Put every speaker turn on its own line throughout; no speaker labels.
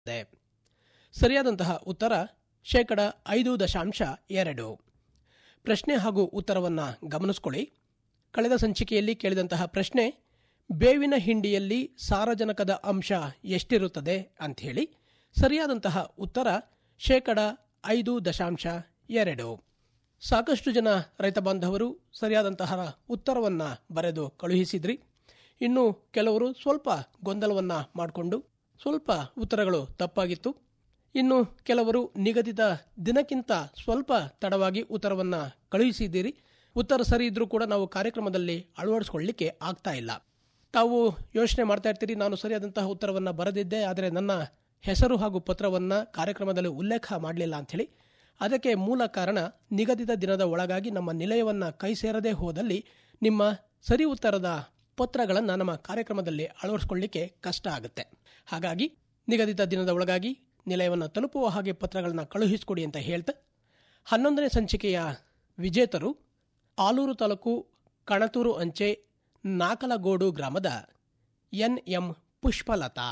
ಇದೆ ಸರಿಯಾದಂತಹ ಉತ್ತರ ಶೇಕಡ ಐದು ದಶಾಂಶ ಎರಡು ಪ್ರಶ್ನೆ ಹಾಗೂ ಉತ್ತರವನ್ನು ಗಮನಿಸಿಕೊಳ್ಳಿ ಕಳೆದ ಸಂಚಿಕೆಯಲ್ಲಿ ಕೇಳಿದಂತಹ ಪ್ರಶ್ನೆ ಬೇವಿನ ಹಿಂಡಿಯಲ್ಲಿ ಸಾರಜನಕದ ಅಂಶ ಎಷ್ಟಿರುತ್ತದೆ ಅಂತ ಹೇಳಿ ಸರಿಯಾದಂತಹ ಉತ್ತರ ಶೇಕಡ ಐದು ದಶಾಂಶ ಎರಡು ಸಾಕಷ್ಟು ಜನ ರೈತ ಬಾಂಧವರು ಸರಿಯಾದಂತಹ ಉತ್ತರವನ್ನು ಬರೆದು ಕಳುಹಿಸಿದ್ರಿ ಇನ್ನು ಕೆಲವರು ಸ್ವಲ್ಪ ಗೊಂದಲವನ್ನ ಮಾಡಿಕೊಂಡು ಸ್ವಲ್ಪ ಉತ್ತರಗಳು ತಪ್ಪಾಗಿತ್ತು ಇನ್ನು ಕೆಲವರು ನಿಗದಿತ ದಿನಕ್ಕಿಂತ ಸ್ವಲ್ಪ ತಡವಾಗಿ ಉತ್ತರವನ್ನ ಕಳುಹಿಸಿದ್ದೀರಿ ಉತ್ತರ ಸರಿ ಇದ್ರೂ ಕೂಡ ನಾವು ಕಾರ್ಯಕ್ರಮದಲ್ಲಿ ಅಳವಡಿಸಿಕೊಳ್ಳಲಿಕ್ಕೆ ಆಗ್ತಾ ಇಲ್ಲ ತಾವು ಯೋಚನೆ ಮಾಡ್ತಾ ಇರ್ತೀರಿ ನಾನು ಸರಿಯಾದಂತಹ ಉತ್ತರವನ್ನ ಬರೆದಿದ್ದೆ ಆದರೆ ನನ್ನ ಹೆಸರು ಹಾಗೂ ಪತ್ರವನ್ನ ಕಾರ್ಯಕ್ರಮದಲ್ಲಿ ಉಲ್ಲೇಖ ಮಾಡಲಿಲ್ಲ ಅಂಥೇಳಿ ಅದಕ್ಕೆ ಮೂಲ ಕಾರಣ ನಿಗದಿತ ದಿನದ ಒಳಗಾಗಿ ನಮ್ಮ ನಿಲಯವನ್ನ ಕೈ ಸೇರದೆ ಹೋದಲ್ಲಿ ನಿಮ್ಮ ಸರಿ ಉತ್ತರದ ಪತ್ರಗಳನ್ನು ನಮ್ಮ ಕಾರ್ಯಕ್ರಮದಲ್ಲಿ ಅಳವಡಿಸಿಕೊಳ್ಳಲಿಕ್ಕೆ ಕಷ್ಟ ಆಗುತ್ತೆ ಹಾಗಾಗಿ ನಿಗದಿತ ದಿನದ ಒಳಗಾಗಿ ನಿಲಯವನ್ನು ತಲುಪುವ ಹಾಗೆ ಪತ್ರಗಳನ್ನು ಕಳುಹಿಸಿಕೊಡಿ ಅಂತ ಹೇಳ್ತಾ ಹನ್ನೊಂದನೇ ಸಂಚಿಕೆಯ ವಿಜೇತರು ಆಲೂರು ತಾಲೂಕು ಕಣತೂರು ಅಂಚೆ ನಾಕಲಗೋಡು ಗ್ರಾಮದ ಎನ್ ಎಂ ಪುಷ್ಪಲತಾ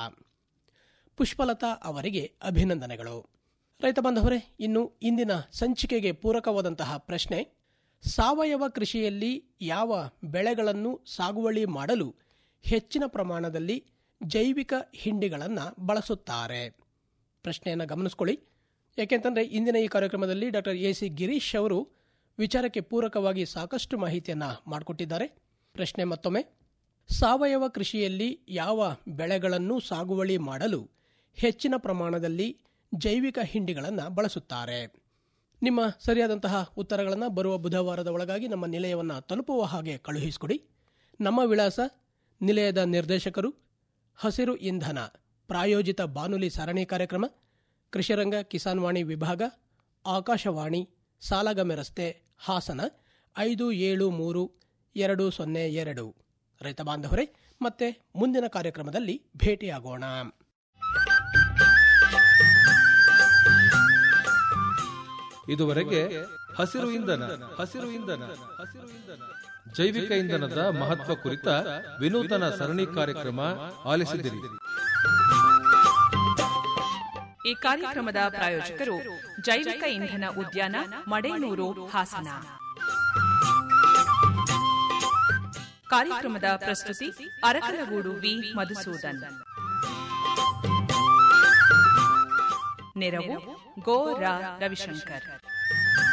ಪುಷ್ಪಲತಾ ಅವರಿಗೆ ಅಭಿನಂದನೆಗಳು ರೈತ ಬಾಂಧವರೇ ಇನ್ನು ಇಂದಿನ ಸಂಚಿಕೆಗೆ ಪೂರಕವಾದಂತಹ ಪ್ರಶ್ನೆ ಸಾವಯವ ಕೃಷಿಯಲ್ಲಿ ಯಾವ ಬೆಳೆಗಳನ್ನು ಸಾಗುವಳಿ ಮಾಡಲು ಹೆಚ್ಚಿನ ಪ್ರಮಾಣದಲ್ಲಿ ಜೈವಿಕ ಹಿಂಡಿಗಳನ್ನು ಬಳಸುತ್ತಾರೆ ಪ್ರಶ್ನೆಯನ್ನು ಗಮನಿಸ್ಕೊಳ್ಳಿ ಯಾಕೆಂತಂದ್ರೆ ಇಂದಿನ ಈ ಕಾರ್ಯಕ್ರಮದಲ್ಲಿ ಡಾಕ್ಟರ್ ಎ ಸಿ ಗಿರೀಶ್ ಅವರು ವಿಚಾರಕ್ಕೆ ಪೂರಕವಾಗಿ ಸಾಕಷ್ಟು ಮಾಹಿತಿಯನ್ನು ಮಾಡಿಕೊಟ್ಟಿದ್ದಾರೆ ಪ್ರಶ್ನೆ ಮತ್ತೊಮ್ಮೆ ಸಾವಯವ ಕೃಷಿಯಲ್ಲಿ ಯಾವ ಬೆಳೆಗಳನ್ನು ಸಾಗುವಳಿ ಮಾಡಲು ಹೆಚ್ಚಿನ ಪ್ರಮಾಣದಲ್ಲಿ ಜೈವಿಕ ಹಿಂಡಿಗಳನ್ನು ಬಳಸುತ್ತಾರೆ ನಿಮ್ಮ ಸರಿಯಾದಂತಹ ಉತ್ತರಗಳನ್ನು ಬರುವ ಬುಧವಾರದ ಒಳಗಾಗಿ ನಮ್ಮ ನಿಲಯವನ್ನು ತಲುಪುವ ಹಾಗೆ ಕಳುಹಿಸಿಕೊಡಿ ನಮ್ಮ ವಿಳಾಸ ನಿಲಯದ ನಿರ್ದೇಶಕರು ಹಸಿರು ಇಂಧನ ಪ್ರಾಯೋಜಿತ ಬಾನುಲಿ ಸರಣಿ ಕಾರ್ಯಕ್ರಮ ಕೃಷಿರಂಗ ಕಿಸಾನ್ ವಾಣಿ ವಿಭಾಗ ಆಕಾಶವಾಣಿ ಸಾಲಗಮೆ ರಸ್ತೆ ಹಾಸನ ಐದು ಏಳು ಮೂರು ಎರಡು ಸೊನ್ನೆ ಎರಡು ರೈತ ಬಾಂಧವರೇ ಮತ್ತೆ ಮುಂದಿನ ಕಾರ್ಯಕ್ರಮದಲ್ಲಿ ಭೇಟಿಯಾಗೋಣ
ಇದುವರೆಗೆ ಹಸಿರು ಇಂಧನ ಹಸಿರು ಇಂಧನ ಹಸಿರು ಇಂಧನ ಜೈವಿಕ ಇಂಧನದ ಮಹತ್ವ ಕುರಿತ ವಿನೂತನ ಸರಣಿ ಕಾರ್ಯಕ್ರಮ ಆಲಿಸಿದಿರಿ
ಈ ಕಾರ್ಯಕ್ರಮದ ಪ್ರಾಯೋಜಕರು ಜೈವಿಕ ಇಂಧನ ಉದ್ಯಾನ ಮಡೇನೂರು ಹಾಸನ ಕಾರ್ಯಕ್ರಮದ ಪ್ರಸ್ತುತಿ ಅರಕಲಗೂಡು ವಿ ಮಧುಸೂದನ್ ನೆರವು ಗೋ ರಾ ರವಿಶಂಕರ್